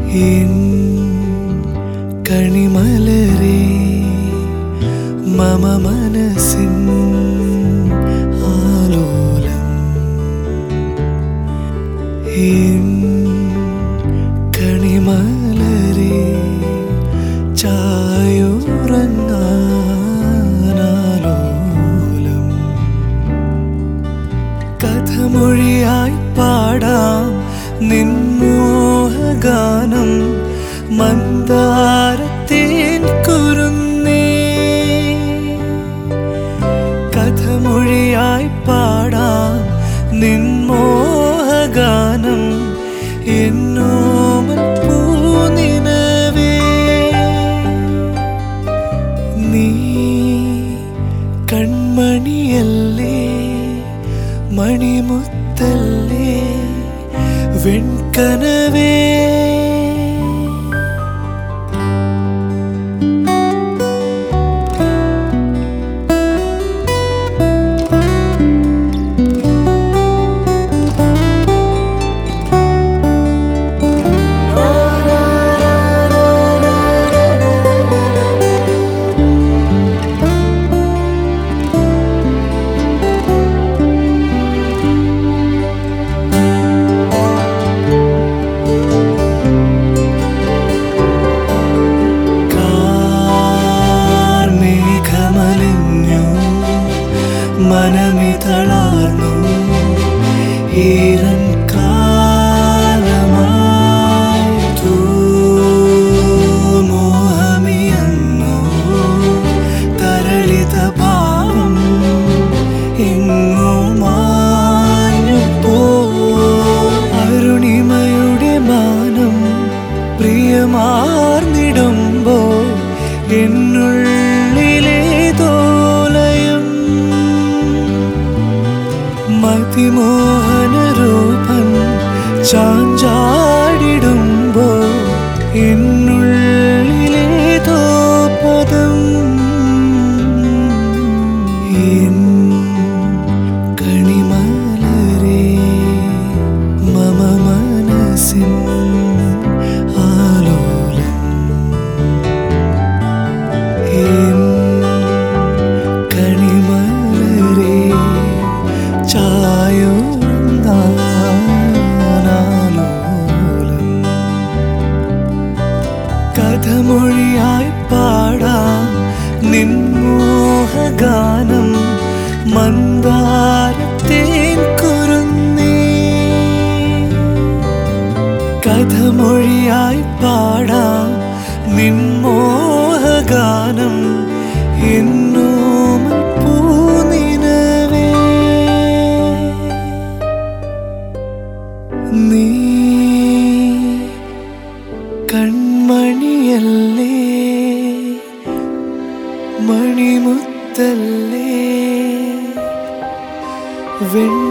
N കണിമലരേ മമ മനസ്സിൻ ആലോലം എൻ കണിമലരേ ചായുറങ്ങാനാലോലം കഥമൊഴിയായി പാടാം നിൻമോഹഗാനം മന്ദാരത്തേൻ കുരുന്നേ കഥമൊഴിയായി പാടാം നിൻമോഹഗാനം എന്നോമൽ പൂനിനവേ നീ കൺമണിയല്ലേ മണിമുത്തല്ലേ വെൺകനവേ കാർമേഘമലിഞ്ഞു മനമിതളാർന്നു ഈരൻ കാലമായി മോഹമിയന്നു തരളിത ഭാവം എങ്ങോ മാഞ്ഞു പോ അരുണിമയുടെ മാനം പ്രിയമാർന്നിടുമ്പോ എന്നുള്ളിലെ തോലയം മതിമോഹന രൂപൻ ചാഞ്ചാടിടുമ്പോ എന്നുള്ളിലെ തോപദം എൻ കണിമലരേ മമ മനസ്സിൻ ആലോലം എൻ കണിമലരേ ചായുറങ്ങാനാലോലം കഥമൊഴിയായി പാടാം നിൻമോഹഗാനം മന്ദാരത്തേൻ കുരുന്നേ കഥമൊഴിയായി പാടാം നിൻമോഹഗാനം എന്നോമൽ പൂനിനവേ നീ കൺമണിയല്ലേ മണിമുത്തല്ലേ വെൺ